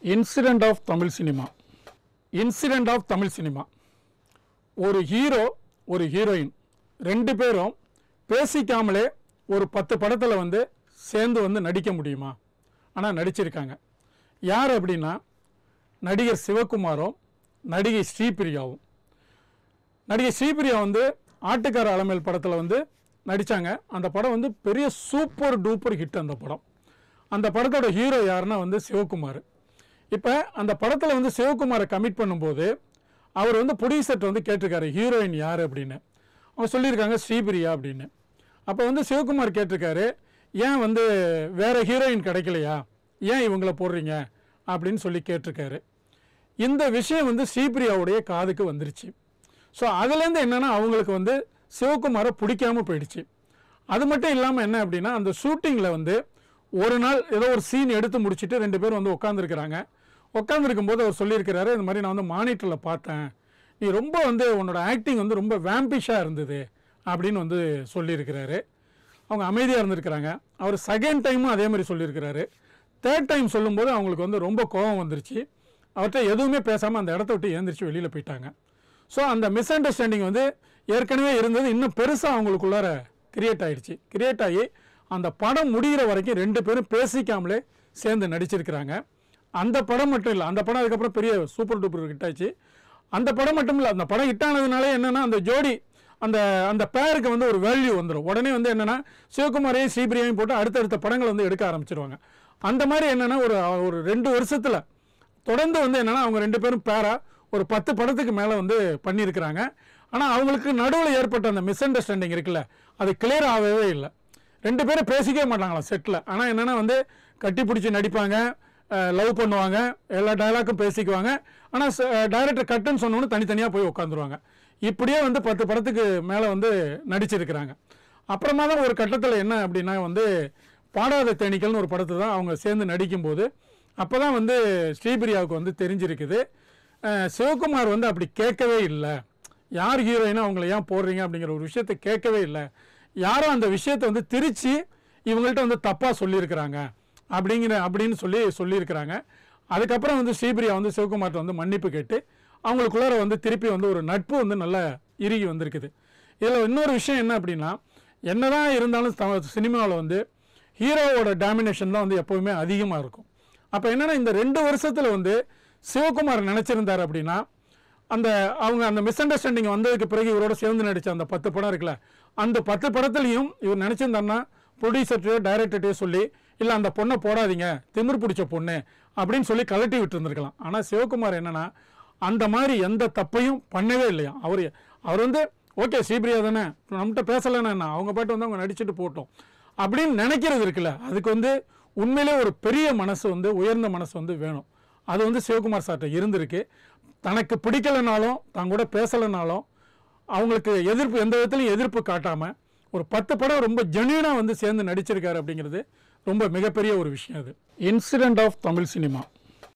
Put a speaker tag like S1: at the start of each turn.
S1: incident of Tamil cinema incident of Tamil cinema ஒரு hero ஒரு heroine ரெண்டு பேரும் பேசிக்காமலே ஒரு பத்து படத்தில் வந்து சேர்ந்து வந்து நடிக்க முடியுமா ஆனால் நடிச்சிருக்காங்க யார் அப்படின்னா நடிகர் சிவகுமாரும் நடிகை ஸ்ரீபிரியாவும் நடிகை ஸ்ரீபிரியா வந்து ஆட்டுக்கார அலமேல் படத்தில் வந்து நடித்தாங்க அந்த படம் வந்து பெரிய சூப்பர் டூப்பர் ஹிட் அந்த படம் அந்த படத்தோட ஹீரோ யாருன்னா வந்து சிவகுமார் இப்போ அந்த படத்தில் வந்து சிவகுமாரை கமிட் பண்ணும்போது அவர் வந்து ப்ரொடியூசர்ட்ட வந்து கேட்டிருக்காரு ஹீரோயின் யார் அப்படின்னு அவங்க சொல்லியிருக்காங்க ஸ்ரீபிரியா அப்படின்னு அப்போ வந்து சிவகுமார் கேட்டிருக்காரு ஏன் வந்து வேற ஹீரோயின் கிடைக்கலையா ஏன் இவங்கள போடுறீங்க அப்படின்னு சொல்லி கேட்டிருக்காரு இந்த விஷயம் வந்து ஸ்ரீபிரியாவுடைய காதுக்கு வந்துருச்சு ஸோ அதுலேருந்து என்னென்னா அவங்களுக்கு வந்து சிவகுமாரை பிடிக்காம போயிடுச்சு அது மட்டும் இல்லாமல் என்ன அப்படின்னா அந்த ஷூட்டிங்கில் வந்து ஒரு நாள் ஏதோ ஒரு சீன் எடுத்து முடிச்சுட்டு ரெண்டு பேரும் வந்து உட்காந்துருக்குறாங்க உட்காந்துருக்கும் போது அவர் சொல்லியிருக்கிறாரு இந்த மாதிரி நான் வந்து மானிட்டரில் பார்த்தேன் நீ ரொம்ப வந்து உன்னோட ஆக்டிங் வந்து ரொம்ப வேம்பிஷாக இருந்தது அப்படின்னு வந்து சொல்லியிருக்கிறாரு அவங்க அமைதியாக இருந்திருக்கிறாங்க அவர் செகண்ட் டைமும் அதே மாதிரி சொல்லியிருக்கிறாரு தேர்ட் டைம் சொல்லும்போது அவங்களுக்கு வந்து ரொம்ப கோபம் வந்துருச்சு அவர்கிட்ட எதுவுமே பேசாமல் அந்த இடத்த விட்டு எழுந்திரிச்சு வெளியில் போயிட்டாங்க ஸோ அந்த மிஸ் அண்டர்ஸ்டாண்டிங் வந்து ஏற்கனவே இருந்தது இன்னும் பெருசாக அவங்களுக்குள்ளார கிரியேட் ஆயிடுச்சு கிரியேட் ஆகி அந்த படம் முடிகிற வரைக்கும் ரெண்டு பேரும் பேசிக்காமலே சேர்ந்து நடிச்சிருக்கிறாங்க அந்த படம் மட்டும் இல்லை அந்த படம் அதுக்கப்புறம் பெரிய சூப்பர் டூப்பர் ஹிட் ஆச்சு அந்த படம் மட்டும் இல்லை அந்த படம் ஹிட் ஆனதுனாலே என்னென்னா அந்த ஜோடி அந்த அந்த பேருக்கு வந்து ஒரு வேல்யூ வந்துடும் உடனே வந்து என்னென்னா சிவகுமாரையும் ஸ்ரீபிரியாவையும் போட்டு அடுத்தடுத்த படங்கள் வந்து எடுக்க ஆரம்பிச்சிருவாங்க அந்த மாதிரி என்னென்னா ஒரு ஒரு ரெண்டு வருஷத்தில் தொடர்ந்து வந்து என்னென்னா அவங்க ரெண்டு பேரும் பேரா ஒரு பத்து படத்துக்கு மேலே வந்து பண்ணியிருக்கிறாங்க ஆனால் அவங்களுக்கு நடுவில் ஏற்பட்ட அந்த மிஸ் அண்டர்ஸ்டாண்டிங் இருக்குல்ல அது கிளியர் ஆகவே இல்லை ரெண்டு பேரும் பேசிக்கவே மாட்டாங்களாம் செட்டில் ஆனால் என்னென்னா வந்து கட்டி பிடிச்சி நடிப்பாங்க லவ் பண்ணுவாங்க எல்லா டயலாக்கும் பேசிக்குவாங்க ஆனால் டைரக்டர் கட்டுன்னு சொன்னோன்னு தனித்தனியாக போய் உட்காந்துருவாங்க இப்படியே வந்து பத்து படத்துக்கு மேலே வந்து நடிச்சிருக்கிறாங்க அப்புறமா தான் ஒரு கட்டத்தில் என்ன அப்படின்னா வந்து பாடாத தேனீக்கள்னு ஒரு படத்தை தான் அவங்க சேர்ந்து நடிக்கும்போது அப்போ தான் வந்து ஸ்ரீபிரியாவுக்கு வந்து தெரிஞ்சிருக்குது அஹ் சிவகுமார் வந்து அப்படி கேட்கவே இல்லை யார் ஹீரோயினா அவங்கள ஏன் போடுறீங்க அப்படிங்கிற ஒரு விஷயத்தை கேட்கவே இல்லை யாரும் அந்த விஷயத்தை வந்து திரிச்சு இவங்கள்ட்ட வந்து தப்பாக சொல்லியிருக்கிறாங்க அப்படிங்கிற அப்படின்னு சொல்லி சொல்லியிருக்கிறாங்க அதுக்கப்புறம் வந்து ஸ்ரீபிரியா வந்து சிவகுமார்ட்ட வந்து மன்னிப்பு கேட்டு அவங்களுக்குள்ளார வந்து திருப்பி வந்து ஒரு நட்பு வந்து நல்லா இறுகி வந்திருக்குது இதில் இன்னொரு விஷயம் என்ன அப்படின்னா என்னதான் இருந்தாலும் த சினிமாவில் வந்து ஹீரோவோட டாமினேஷன் தான் வந்து எப்போவுமே அதிகமாக இருக்கும் அப்போ என்னென்னா இந்த ரெண்டு வருஷத்தில் வந்து சிவகுமார் நினச்சிருந்தார் அப்படின்னா அந்த அவங்க அந்த மிஸ் அண்டர்ஸ்டாண்டிங் வந்ததுக்கு பிறகு இவரோட சேர்ந்து நடித்த அந்த பத்து படம் இருக்குல்ல அந்த பத்து படத்துலையும் இவர் நினச்சிருந்தாருன்னா ப்ரொடியூசர்ட்டையோ டைரக்டர்ட்டையோ சொல்லி இல்லை அந்த பொண்ணை போடாதீங்க திமிர் பிடிச்ச பொண்ணு அப்படின்னு சொல்லி கலட்டி விட்டுருந்துருக்கலாம் ஆனால் சிவகுமார் என்னன்னா அந்த மாதிரி எந்த தப்பையும் பண்ணவே இல்லையா அவர் அவர் வந்து ஓகே ஸ்ரீபிரியா தானே நம்மகிட்ட பேசலைன்னா என்ன அவங்க பாட்டு வந்து அவங்க நடிச்சுட்டு போட்டோம் அப்படின்னு நினைக்கிறது இருக்குல்ல அதுக்கு வந்து உண்மையிலே ஒரு பெரிய மனசு வந்து உயர்ந்த மனசு வந்து வேணும் அது வந்து சிவகுமார் சார்ட்ட இருந்திருக்கு தனக்கு பிடிக்கலைனாலும் தான் கூட பேசலைனாலும் அவங்களுக்கு எதிர்ப்பு எந்த விதத்துலையும் எதிர்ப்பு காட்டாமல் ஒரு பத்து படம் ரொம்ப ஜென்யூனாக வந்து சேர்ந்து நடிச்சிருக்காரு அப்படிங்கிறது ரொம்ப மிகப்பெரிய ஒரு விஷயம் அது இன்சிடென்ட் ஆஃப் தமிழ் சினிமா